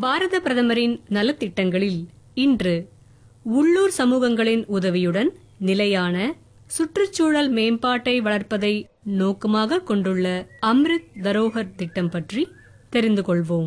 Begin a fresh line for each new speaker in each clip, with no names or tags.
பாரத பிரதமரின் நலத்திட்டங்களில் இன்று உள்ளூர் சமூகங்களின் உதவியுடன் நிலையான சுற்றுச்சூழல் மேம்பாட்டை வளர்ப்பதை நோக்கமாக கொண்டுள்ள அம்ரித் தரோகர் திட்டம் பற்றி தெரிந்து கொள்வோம்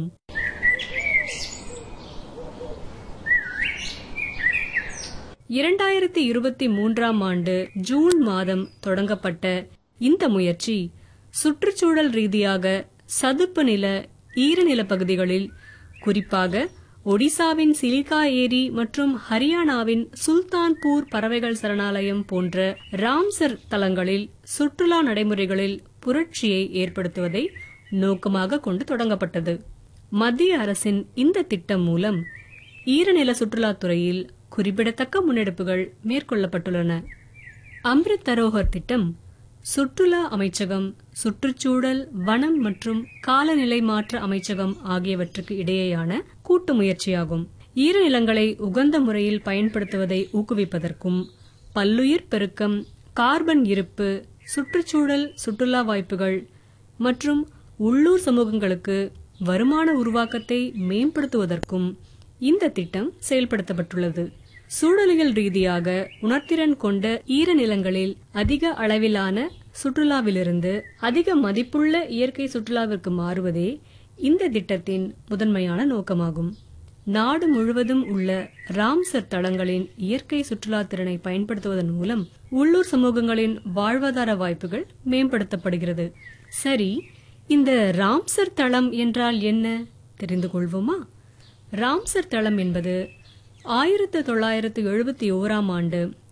இரண்டாயிரத்தி இருபத்தி மூன்றாம் ஆண்டு ஜூன் மாதம் தொடங்கப்பட்ட இந்த முயற்சி சுற்றுச்சூழல் ரீதியாக சதுப்பு நில ஈரநில பகுதிகளில் குறிப்பாக ஒடிசாவின் சிலிகா ஏரி மற்றும் ஹரியானாவின் சுல்தான்பூர் பறவைகள் சரணாலயம் போன்ற ராம்சர் தலங்களில் சுற்றுலா நடைமுறைகளில் புரட்சியை ஏற்படுத்துவதை நோக்கமாக கொண்டு தொடங்கப்பட்டது மத்திய அரசின் இந்த திட்டம் மூலம் ஈரநில சுற்றுலாத்துறையில் குறிப்பிடத்தக்க முன்னெடுப்புகள் மேற்கொள்ளப்பட்டுள்ளன அம்ரித் தரோகர் திட்டம் சுற்றுலா அமைச்சகம் சுற்றுச்சூழல் வனம் மற்றும் காலநிலை மாற்ற அமைச்சகம் ஆகியவற்றுக்கு இடையேயான கூட்டு முயற்சியாகும் ஈரநிலங்களை உகந்த முறையில் பயன்படுத்துவதை ஊக்குவிப்பதற்கும் பல்லுயிர் பெருக்கம் கார்பன் இருப்பு சுற்றுச்சூழல் சுற்றுலா வாய்ப்புகள் மற்றும் உள்ளூர் சமூகங்களுக்கு வருமான உருவாக்கத்தை மேம்படுத்துவதற்கும் இந்த திட்டம் செயல்படுத்தப்பட்டுள்ளது சூழலியல் ரீதியாக உணர்திறன் கொண்ட ஈரநிலங்களில் அதிக அளவிலான சுற்றுலாவிலிருந்து அதிக மதிப்புள்ள இயற்கை சுற்றுலாவிற்கு மாறுவதே இந்த திட்டத்தின் முதன்மையான நோக்கமாகும் நாடு முழுவதும் உள்ள ராம்சர் தளங்களின் இயற்கை சுற்றுலா திறனை பயன்படுத்துவதன் மூலம் உள்ளூர் சமூகங்களின் வாழ்வாதார வாய்ப்புகள் மேம்படுத்தப்படுகிறது சரி இந்த ராம்சர் தளம் என்றால் என்ன தெரிந்து கொள்வோமா ராம்சர் தளம் என்பது ஆயிரத்து தொள்ளாயிரத்து எழுபத்தி ஓராம் ஆண்டு